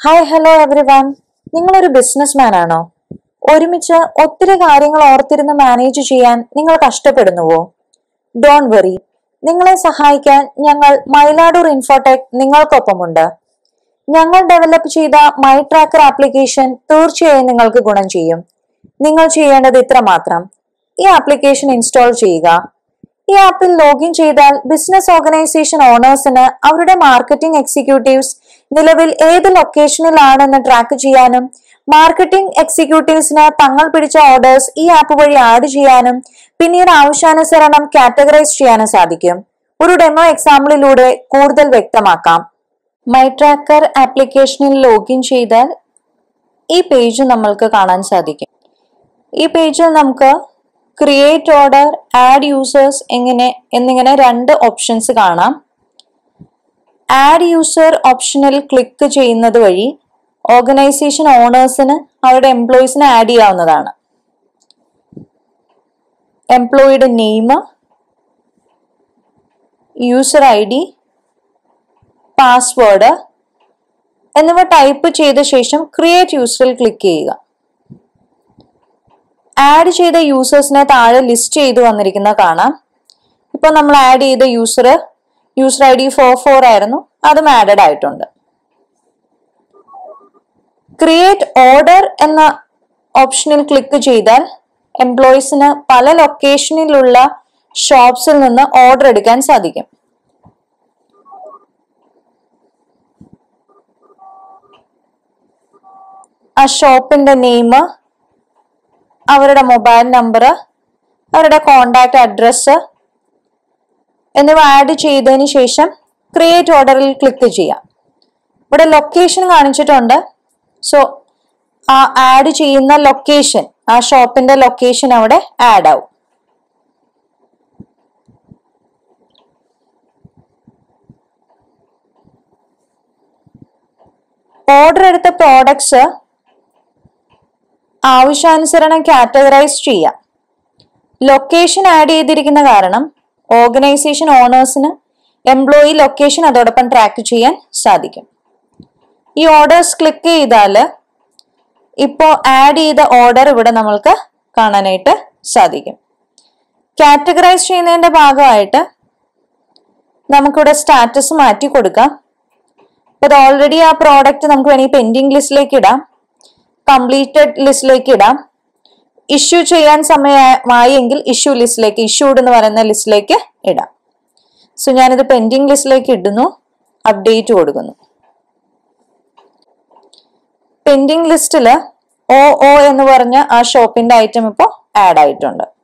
hi hello everyone നിങ്ങളൊരു businessman ആണോ ഒരുമിച്ച് ഒത്തിരി കാര്യങ്ങൾ ഓർത്തിരുന്ന് മാനേജ് ചെയ്യാൻ നിങ്ങൾ കഷ്ടപ്പെടുന്നുവോ ഡോൺ വെറി നിങ്ങളെ സഹായിക്കാൻ ഞങ്ങൾ മൈലാഡൂർ ഇൻഫോടെക് നിങ്ങൾക്കൊപ്പമുണ്ട് ഞങ്ങൾ ഡെവലപ്പ് ചെയ്ത മൈ ട്രാക്കർ ആപ്ലിക്കേഷൻ തീർച്ചയായും നിങ്ങൾക്ക് ഗുണം ചെയ്യും നിങ്ങൾ ചെയ്യേണ്ടത് ഇത്ര മാത്രം ഈ ആപ്ലിക്കേഷൻ ഇൻസ്റ്റാൾ ചെയ്യുക ഈ ആപ്പിൽ ലോഗിൻ ചെയ്താൽ ബിസിനസ് ഓർഗനൈസേഷൻ ഓണേഴ്സിന് അവരുടെ മാർക്കറ്റിംഗ് എക്സിക്യൂട്ടീവ്സ് നിലവിൽ ഏത് ലൊക്കേഷനിലാണെന്ന് ട്രാക്ക് ചെയ്യാനും മാർക്കറ്റിംഗ് എക്സിക്യൂട്ടീവ്സിന് തങ്ങൾ പിടിച്ച ഓർഡേഴ്സ് ഈ ആപ്പ് വഴി ആഡ് ചെയ്യാനും പിന്നീട് ആവശ്യാനുസരണം കാറ്റഗറൈസ് ചെയ്യാനും സാധിക്കും ഒരു ഡെമോ എക്സാമ്പിളിലൂടെ കൂടുതൽ വ്യക്തമാക്കാം മൈ ട്രാക്കർ ആപ്ലിക്കേഷനിൽ ലോഗിൻ ചെയ്താൽ ഈ പേജ് നമ്മൾക്ക് കാണാൻ സാധിക്കും ഈ പേജിൽ നമുക്ക് ക്രിയേറ്റ് ഓർഡർ ആഡ് യൂസേഴ്സ് എങ്ങനെ എന്നിങ്ങനെ രണ്ട് ഓപ്ഷൻസ് കാണാം ആഡ് യൂസർ ഓപ്ഷനിൽ ക്ലിക്ക് ചെയ്യുന്നത് വഴി ഓർഗനൈസേഷൻ ഓണേഴ്സിന് അവരുടെ എംപ്ലോയീസിനെ ആഡ് ചെയ്യാവുന്നതാണ് എംപ്ലോയിയുടെ name user I D password എന്നിവ ടൈപ്പ് ചെയ്ത ശേഷം ക്രിയേറ്റ് യൂസറിൽ ക്ലിക്ക് ചെയ്യുക ആഡ് ചെയ്ത യൂസേഴ്സിനെ താഴെ ലിസ്റ്റ് ചെയ്തു വന്നിരിക്കുന്ന കാണാം ഇപ്പോൾ നമ്മൾ ആഡ് ചെയ്ത user user I D four four ആയിരുന്നു അതും ആഡഡ് ആയിട്ടുണ്ട് ക്രിയേറ്റ് ഓർഡർ എന്ന ഓപ്ഷനിൽ ക്ലിക്ക് ചെയ്താൽ എംപ്ലോയീസിന് പല ലൊക്കേഷനിലുള്ള ഷോപ്സിൽ നിന്ന് ഓർഡർ എടുക്കാൻ സാധിക്കും ആ ഷോപ്പിന്റെ നെയിം അവരുടെ മൊബൈൽ നമ്പർ അവരുടെ കോണ്ടാക്ട് അഡ്രസ്സ് എന്നിവ ആഡ് ചെയ്തതിന് ശേഷം ക്രിയേറ്റ് ഓർഡറിൽ ക്ലിക്ക് ചെയ്യാം ഇവിടെ ലൊക്കേഷൻ കാണിച്ചിട്ടുണ്ട് സോ ആ ആഡ് ചെയ്യുന്ന ലൊക്കേഷൻ ആ ഷോപ്പിന്റെ ലൊക്കേഷൻ അവിടെ ആഡ് ആവും ഓർഡർ എടുത്ത പ്രോഡക്ട്സ് ആവശ്യാനുസരണം കാറ്റഗറൈസ് ചെയ്യാം ലൊക്കേഷൻ ആഡ് ചെയ്തിരിക്കുന്ന കാരണം ഓർഗനൈസേഷൻ ഓണേഴ്സിന് എംപ്ലോയി ലൊക്കേഷൻ അതോടൊപ്പം ട്രാക്ക് ചെയ്യാൻ സാധിക്കും ഈ ഓർഡേഴ്സ് ക്ലിക്ക് ചെയ്താൽ ഇപ്പോൾ ആഡ് ചെയ്ത ഓർഡർ ഇവിടെ നമ്മൾക്ക് കാണാനായിട്ട് സാധിക്കും കാറ്റഗറൈസ് ചെയ്യുന്നതിന്റെ ഭാഗമായിട്ട് നമുക്കിവിടെ സ്റ്റാറ്റസ് മാറ്റി കൊടുക്കാം അപ്പോൾ അത് ഓൾറെഡി ആ പ്രോഡക്റ്റ് നമുക്ക് വേണമെങ്കിൽ പെൻഡിങ് ലിസ്റ്റിലേക്ക് ഇടാം കംപ്ലീറ്റഡ് ലിസ്റ്റിലേക്ക് ഇടാം ഇഷ്യൂ ചെയ്യാൻ സമയമായെങ്കിൽ ഇഷ്യൂ ലിസ്റ്റിലേക്ക് ഇഷ്യൂഡ് എന്ന് പറയുന്ന ലിസ്റ്റിലേക്ക് ഇടാം സോ ഞാനിത് പെൻഡിങ് ലിസ്റ്റിലേക്ക് ഇടുന്നു അപ്ഡേറ്റ് കൊടുക്കുന്നു പെൻഡിങ് ലിസ്റ്റിൽ ഒ ഒ എന്ന് പറഞ്ഞ ആ ഷോപ്പിന്റെ ഐറ്റം ഇപ്പോൾ ആഡ് ആയിട്ടുണ്ട്